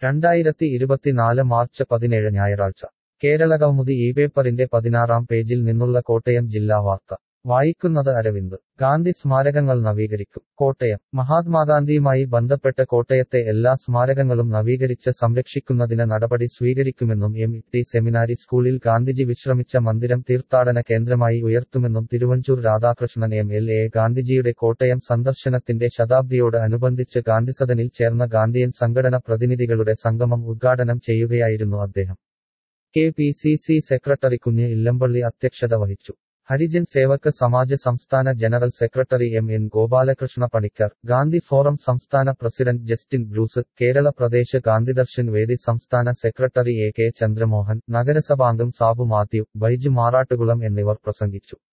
രണ്ടായിരത്തി ഇരുപത്തിനാല് മാർച്ച് പതിനേഴ് ഞായറാഴ്ച കേരളകൗമുദി ഈ പേപ്പറിന്റെ പതിനാറാം പേജിൽ നിന്നുള്ള കോട്ടയം ജില്ലാ വാർത്ത വായിക്കുന്നത് അരവിന്ദ് ഗാന്ധി സ്മാരകങ്ങൾ നവീകരിക്കും കോട്ടയം മഹാത്മാഗാന്ധിയുമായി ബന്ധപ്പെട്ട് കോട്ടയത്തെ എല്ലാ സ്മാരകങ്ങളും നവീകരിച്ച് സംരക്ഷിക്കുന്നതിന് നടപടി സ്വീകരിക്കുമെന്നും എം ടി സെമിനാരി സ്കൂളിൽ ഗാന്ധിജി വിശ്രമിച്ച മന്ദിരം തീർത്ഥാടന കേന്ദ്രമായി ഉയർത്തുമെന്നും Thiruvanchoor Radhakrishnan M L A ഗാന്ധിജിയുടെ കോട്ടയം സന്ദർശനത്തിന്റെ ശതാബ്ദിയോട് അനുബന്ധിച്ച് ഗാന്ധിസദനിൽ ചേർന്ന ഗാന്ധിയൻ സംഘടന പ്രതിനിധികളുടെ സംഗമം ഉദ്ഘാടനം ചെയ്യുകയായിരുന്നു അദ്ദേഹം K P C C secretary Kunju Illampally അധ്യക്ഷത വഹിച്ചു ഹരിജൻ സേവക് സമാജ് സംസ്ഥാന general secretary M N Gopalakrishna Panicker Gandhi forum സംസ്ഥാന president Justin Bruce Kerala Pradesh Gandhidarshan Vedi സംസ്ഥാന സെക്രട്ടറി എ കെ ചന്ദ്രമോഹൻ നഗരസഭാംഗം സാബു മാത്യു ബൈജു മാറാട്ടുകുളം എന്നിവർ പ്രസംഗിച്ചു